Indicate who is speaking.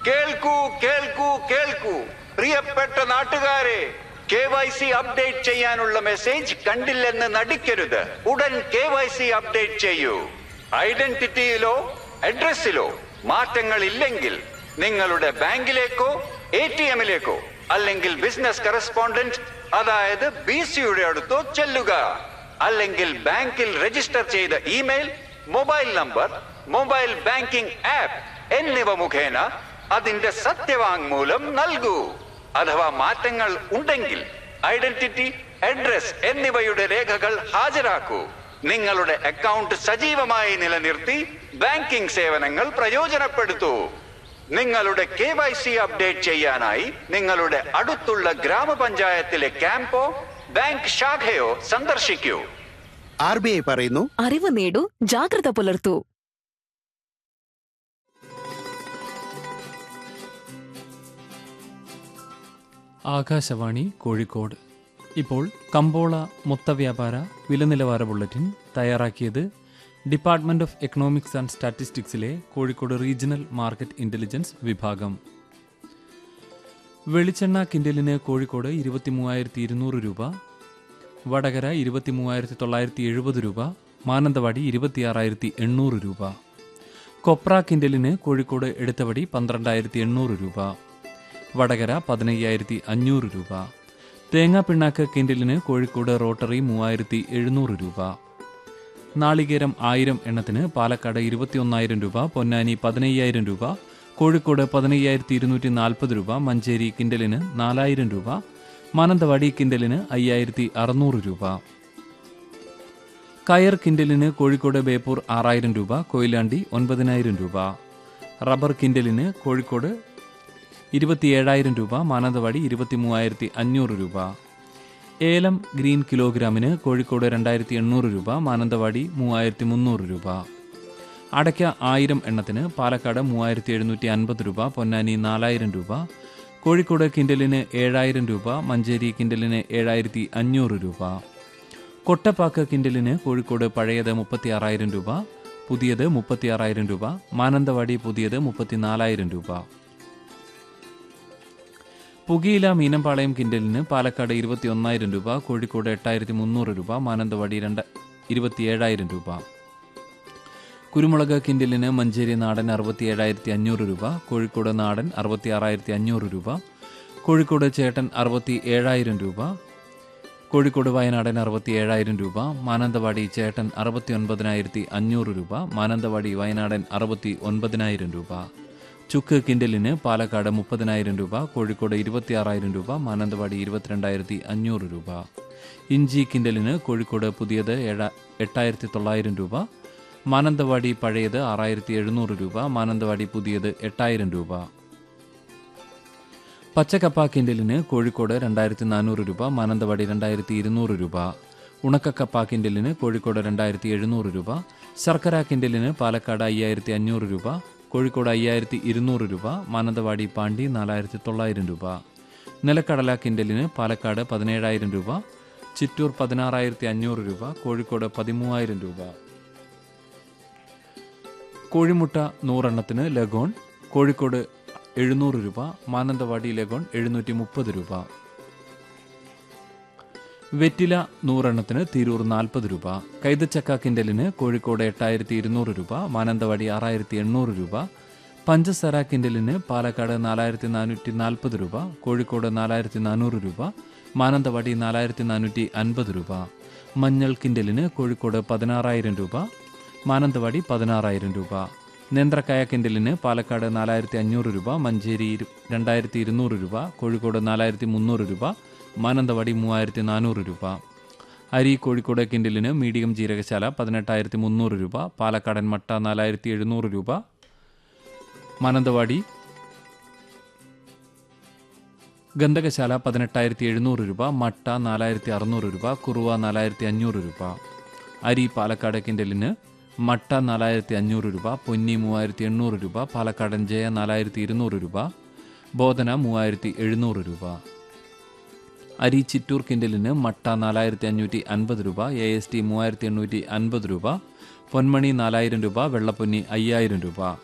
Speaker 1: കേൾക്കൂ കേൾക്കൂ കേൾക്കൂ പ്രിയപ്പെട്ട നാട്ടുകാരെ കെ വൈ സി അപ്ഡേറ്റ് ചെയ്യാനുള്ള മെസ്സേജ് കണ്ടില്ലെന്ന് നടിക്കരുത് ഉടൻ കെ വൈ സി അപ്ഡേറ്റ് ചെയ്യൂ ഐഡന്റിറ്റിയിലോ അഡ്രസ്സിലോ മാറ്റങ്ങൾ ഇല്ലെങ്കിൽ നിങ്ങളുടെ ബാങ്കിലേക്കോ എ ടി എമ്മിലേക്കോ അല്ലെങ്കിൽ ബിസിനസ് കറസ്പോണ്ടന്റ് അതായത് ബി സിയുടെ അടുത്തോ ചെല്ലുക അല്ലെങ്കിൽ ബാങ്കിൽ രജിസ്റ്റർ ചെയ്ത email mobile number mobile banking app എന്നിവ മുഖേന അതിന്റെ സത്യവാങ്മൂലം നൽകൂ അഥവാ മാറ്റങ്ങൾ ഉണ്ടെങ്കിൽ ഐഡന്റിറ്റി അഡ്രസ് എന്നിവയുടെ രേഖകൾ ഹാജരാക്കൂ നിങ്ങളുടെ അക്കൗണ്ട് സജീവമായി നിലനിർത്തി ബാങ്കിംഗ് സേവനങ്ങൾ പ്രയോജനപ്പെടുത്തൂ നിങ്ങളുടെ കെ വൈ സി അപ്ഡേറ്റ് ചെയ്യാനായി നിങ്ങളുടെ അടുത്തുള്ള ഗ്രാമപഞ്ചായത്തിലെ ക്യാമ്പോ ബാങ്ക് ശാഖയോ സന്ദർശിക്കൂ
Speaker 2: ആർ ബി ഐ പറയുന്നു
Speaker 3: അറിവ് നേടൂ ജാഗ്രത പുലർത്തൂ
Speaker 4: ആകാശവാണി കോഴിക്കോട് ഇപ്പോൾ കമ്പോള മൊത്തവ്യാപാര വില നിലവാര ബുള്ളറ്റിൻ തയ്യാറാക്കിയത് ഡിപ്പാർട്ട്മെന്റ് ഓഫ് എക്കണോമിക്സ് ആൻഡ് സ്റ്റാറ്റിസ്റ്റിക്സിലെ കോഴിക്കോട് റീജിയണൽ മാർക്കറ്റ് ഇന്റലിജൻസ് വിഭാഗം വെളിച്ചെണ്ണ കിൻഡലിന് കോഴിക്കോട് ഇരുപത്തി മൂവായിരത്തി ഇരുന്നൂറ് രൂപ വടകര ഇരുപത്തി മൂവായിരത്തി തൊള്ളായിരത്തി എഴുപത് രൂപ മാനന്തവാടി ഇരുപത്തിയാറായിരത്തി എണ്ണൂറ് രൂപ കൊപ്ര കിൻഡലിന് കോഴിക്കോട് എടുത്തവടി പന്ത്രണ്ടായിരത്തി എണ്ണൂറ് രൂപ വടകര പതിനയ്യായിരത്തി അഞ്ഞൂറ് രൂപ തേങ്ങാ പിണ്ണാക്ക് കിൻഡലിന് കോഴിക്കോട് റോട്ടറി മൂവായിരത്തി എഴുന്നൂറ് രൂപ നാളികേരം ആയിരം എണ്ണത്തിന് പാലക്കാട് ഇരുപത്തിയൊന്നായിരം രൂപ പൊന്നാനി പതിനയ്യായിരം രൂപ കോഴിക്കോട് പതിനയ്യായിരത്തി ഇരുന്നൂറ്റി നാൽപ്പത് രൂപ മഞ്ചേരി കിൻഡലിന് നാലായിരം രൂപ മാനന്തവാടി കിൻഡലിന് അയ്യായിരത്തി അറുന്നൂറ് രൂപ കയർ കിൻഡലിന് കോഴിക്കോട് ബേപ്പൂർ ആറായിരം രൂപ കൊയിലാണ്ടി ഒൻപതിനായിരം രൂപ റബ്ബർ കിൻഡലിന് കോഴിക്കോട് ഇരുപത്തിയേഴായിരം രൂപ മാനന്തവാടി ഇരുപത്തി മൂവായിരത്തി അഞ്ഞൂറ് രൂപ ഏലം ഗ്രീൻ കിലോഗ്രാമിന് കോഴിക്കോട് രണ്ടായിരത്തി എണ്ണൂറ് രൂപ മാനന്തവാടി മൂവായിരത്തി മുന്നൂറ് രൂപ അടയ്ക്ക ആയിരം എണ്ണത്തിന് പാലക്കാട് മൂവായിരത്തി എഴുന്നൂറ്റി അൻപത് രൂപ പൊന്നാനി നാലായിരം രൂപ കോഴിക്കോട് കിൻഡലിന് ഏഴായിരം രൂപ മഞ്ചേരി കിൻഡലിന് ഏഴായിരത്തി അഞ്ഞൂറ് രൂപ കൊട്ടപ്പാക്ക് കിൻഡലിന് കോഴിക്കോട് പഴയത് മുപ്പത്തി ആറായിരം രൂപ പുതിയത് മുപ്പത്തി ആറായിരം രൂപ മാനന്തവാടി പുതിയത് മുപ്പത്തിനാലായിരം രൂപ പുകയില മീനമ്പാളയം കിൻഡലിന് പാലക്കാട് ഇരുപത്തി ഒന്നായിരം രൂപ കോഴിക്കോട് എട്ടായിരത്തി മുന്നൂറ് രൂപ മാനന്തവാടി രണ്ട് ഇരുപത്തിയേഴായിരം രൂപ കുരുമുളക് കിൻഡലിന് മഞ്ചേരി നാടൻ അറുപത്തി ഏഴായിരത്തി അഞ്ഞൂറ് രൂപ കോഴിക്കോട് നാടൻ അറുപത്തി ആറായിരത്തി അഞ്ഞൂറ് രൂപ കോഴിക്കോട് ചേട്ടൻ അറുപത്തി ഏഴായിരം രൂപ കോഴിക്കോട് വയനാടൻ അറുപത്തി ഏഴായിരം രൂപ മാനന്തവാടി ചേട്ടൻ അറുപത്തി ഒൻപതിനായിരത്തി അഞ്ഞൂറ് രൂപ മാനന്തവാടി വയനാടൻ അറുപത്തി ഒൻപതിനായിരം രൂപ ചുക്ക് കിൻഡലിന് പാലക്കാട് മുപ്പതിനായിരം രൂപ കോഴിക്കോട് ഇരുപത്തിയാറായിരം രൂപ മാനന്തവാടി ഇരുപത്തിരണ്ടായിരത്തി അഞ്ഞൂറ് രൂപ ഇഞ്ചി കിൻഡലിന് കോഴിക്കോട് പുതിയത് ഏഴ എട്ടായിരത്തി തൊള്ളായിരം രൂപ മാനന്തവാടി പഴയത് ആറായിരത്തി എഴുന്നൂറ് രൂപ മാനന്തവാടി പുതിയത് എട്ടായിരം രൂപ പച്ചക്കപ്പ കിൻഡലിന് കോഴിക്കോട് രണ്ടായിരത്തി നാനൂറ് രൂപ മാനന്തവാടി രണ്ടായിരത്തി ഇരുന്നൂറ് രൂപ ഉണക്കക്കപ്പ കിൻഡലിന് കോഴിക്കോട് രണ്ടായിരത്തി എഴുന്നൂറ് രൂപ ശർക്കര കിൻഡലിന് പാലക്കാട് അയ്യായിരത്തി അഞ്ഞൂറ് രൂപ കോഴിക്കോട് അയ്യായിരത്തി ഇരുന്നൂറ് രൂപ മാനന്തവാടി പാണ്ടി നാലായിരത്തി തൊള്ളായിരം രൂപ നിലക്കടല കിൻഡലിന് പാലക്കാട് പതിനേഴായിരം രൂപ ചിറ്റൂർ പതിനാറായിരത്തി അഞ്ഞൂറ് രൂപ കോഴിക്കോട് പതിമൂവായിരം രൂപ കോഴിമുട്ട നൂറെണ്ണത്തിന് ലഗോൺ കോഴിക്കോട് എഴുന്നൂറ് രൂപ മാനന്തവാടി ലഗോൺ എഴുന്നൂറ്റി മുപ്പത് രൂപ വെറ്റില നൂറെണ്ണത്തിന് തിരൂർ നാൽപ്പത് രൂപ കൈതച്ചക്ക കിൻഡലിന് കോഴിക്കോട് എട്ടായിരത്തി ഇരുന്നൂറ് രൂപ മാനന്തവാടി ആറായിരത്തി എണ്ണൂറ് രൂപ പഞ്ചസാര കിൻഡലിന് പാലക്കാട് നാലായിരത്തി നാനൂറ്റി നാൽപ്പത് രൂപ കോഴിക്കോട് നാലായിരത്തി നാനൂറ് രൂപ മാനന്തവാടി നാലായിരത്തി നാനൂറ്റി അൻപത് രൂപ മഞ്ഞൾ കിൻഡലിന് കോഴിക്കോട് പതിനാറായിരം രൂപ മാനന്തവാടി പതിനാറായിരം രൂപ നേന്ത്രക്കായ കിൻഡലിന് പാലക്കാട് നാലായിരത്തി അഞ്ഞൂറ് രൂപ മഞ്ചേരി ഇരു- രണ്ടായിരത്തി ഇരുന്നൂറ് രൂപ കോഴിക്കോട് നാലായിരത്തി മുന്നൂറ് രൂപ മാനന്തവാടി മൂവായിരത്തി നാനൂറ് രൂപ അരി കോഴിക്കോട് കിൻഡലിന് മീഡിയം ജീരകശാല പതിനെട്ടായിരത്തി മുന്നൂറ് രൂപ പാലക്കാടൻ മട്ട നാലായിരത്തി എഴുന്നൂറ് രൂപ മാനന്തവാടി ഗന്ധകശാല പതിനെട്ടായിരത്തി എഴുന്നൂറ് രൂപ മട്ട നാലായിരത്തി അറുന്നൂറ് രൂപ കുറുവ നാലായിരത്തി അഞ്ഞൂറ് രൂപ അരി പാലക്കാട് കിൻഡലിന് മട്ട നാലായിരത്തി അഞ്ഞൂറ് രൂപ പൊന്നി മൂവായിരത്തി എണ്ണൂറ് രൂപ പാലക്കാടൻ ജയ നാലായിരത്തി ഇരുന്നൂറ് രൂപ ബോധന മൂവായിരത്തി എഴുന്നൂറ് രൂപ അരി ചിറ്റൂർ കിൻഡലിന് മട്ട നാലായിരത്തി അഞ്ഞൂറ്റി അൻപത് രൂപ എ എസ് ടി മൂവായിരത്തി എണ്ണൂറ്റി അൻപത് രൂപ പൊന്മണി നാലായിരം രൂപ വെള്ളപ്പൊന്നി അയ്യായിരം രൂപ